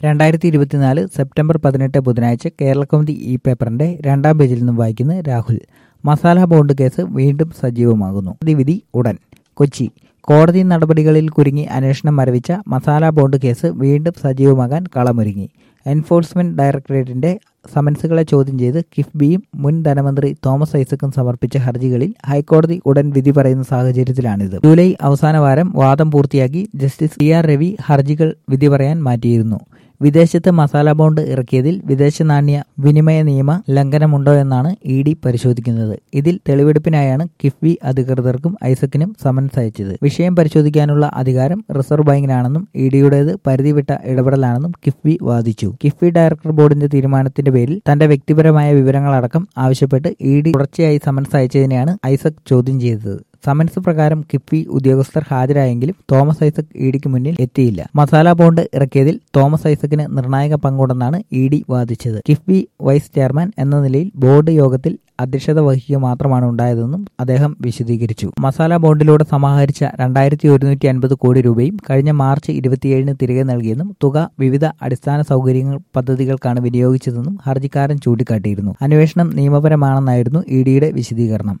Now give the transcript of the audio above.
രണ്ടായിരത്തി ഇരുപത്തിനാല് സെപ്റ്റംബർ പതിനെട്ട് ബുധനാഴ്ച കേരളകൗമുദി ഇ പേപ്പറിന്റെ രണ്ടാം പേജിൽ നിന്നും വായിക്കുന്നത് രാഹുൽ മസാല ബോണ്ട് കേസ് വീണ്ടും സജീവമാകുന്നു കോടതി വിധി ഉടൻ കൊച്ചി കോടതി നടപടികളിൽ കുരുങ്ങി അന്വേഷണം മരവിച്ച മസാല ബോണ്ട് കേസ് വീണ്ടും സജീവമാകാൻ കളമൊരുങ്ങി എൻഫോഴ്സ്മെന്റ് ഡയറക്ടറേറ്റിന്റെ സമൻസുകളെ ചോദ്യം ചെയ്ത് കിഫ്ബിയും മുൻ ധനമന്ത്രി തോമസ് ഐസക്കും സമർപ്പിച്ച ഹർജികളിൽ ഹൈക്കോടതി ഉടൻ വിധി പറയുന്ന സാഹചര്യത്തിലാണിത് ജൂലൈ അവസാന വാരം വാദം പൂർത്തിയാക്കി ജസ്റ്റിസ് ടി ആർ രവി ഹർജികൾ വിധി പറയാൻ മാറ്റിയിരുന്നു വിദേശത്ത് മസാല ബോണ്ട് ഇറക്കിയതിൽ വിദേശ നാണ്യ വിനിമയ നിയമ ലംഘനമുണ്ടോ എന്നാണ് ഇ ഡി പരിശോധിക്കുന്നത് ഇതിൽ തെളിവെടുപ്പിനായാണ് കിഫ്ബി അധികൃതർക്കും ഐസക്കിനും സമൻസ് അയച്ചത് വിഷയം പരിശോധിക്കാനുള്ള അധികാരം റിസർവ് ബാങ്കിനാണെന്നും ഇ ഡിയുടേത് പരിധിവിട്ട ഇടപെടലാണെന്നും കിഫ്ബി വാദിച്ചു കിഫ്ബി ഡയറക്ടർ ബോർഡിന്റെ തീരുമാനത്തിന്റെ പേരിൽ തന്റെ വ്യക്തിപരമായ വിവരങ്ങളടക്കം ആവശ്യപ്പെട്ട് ഇ ഡി തുടർച്ചയായി സമൻസ് അയച്ചതിനെയാണ് ഐസക് ചോദ്യം ചെയ്തത് സമൻസ് പ്രകാരം കിഫ്ബി ഉദ്യോഗസ്ഥർ ഹാജരായെങ്കിലും തോമസ് ഐസക് ഇ ഡിക്ക് മുന്നിൽ എത്തിയില്ല മസാല ബോണ്ട് ഇറക്കിയതിൽ തോമസ് ഐസക്കിന് നിർണായക പങ്കുണ്ടെന്നാണ് ഇ ഡി വാദിച്ചത് കിഫ്ബി വൈസ് ചെയർമാൻ എന്ന നിലയിൽ ബോർഡ് യോഗത്തിൽ അധ്യക്ഷത വഹിക്കുക മാത്രമാണ് ഉണ്ടായതെന്നും അദ്ദേഹം വിശദീകരിച്ചു മസാല ബോണ്ടിലൂടെ സമാഹരിച്ച രണ്ടായിരത്തി ഒരുന്നൂറ്റി അൻപത് കോടി രൂപയും കഴിഞ്ഞ മാർച്ച് ഇരുപത്തിയേഴിന് തിരികെ നൽകിയെന്നും തുക വിവിധ അടിസ്ഥാന സൗകര്യങ്ങൾ പദ്ധതികൾക്കാണ് വിനിയോഗിച്ചതെന്നും ഹർജിക്കാരൻ ചൂണ്ടിക്കാട്ടിയിരുന്നു അന്വേഷണം നിയമപരമാണെന്നായിരുന്നു ഇ ഡിയുടെ വിശദീകരണം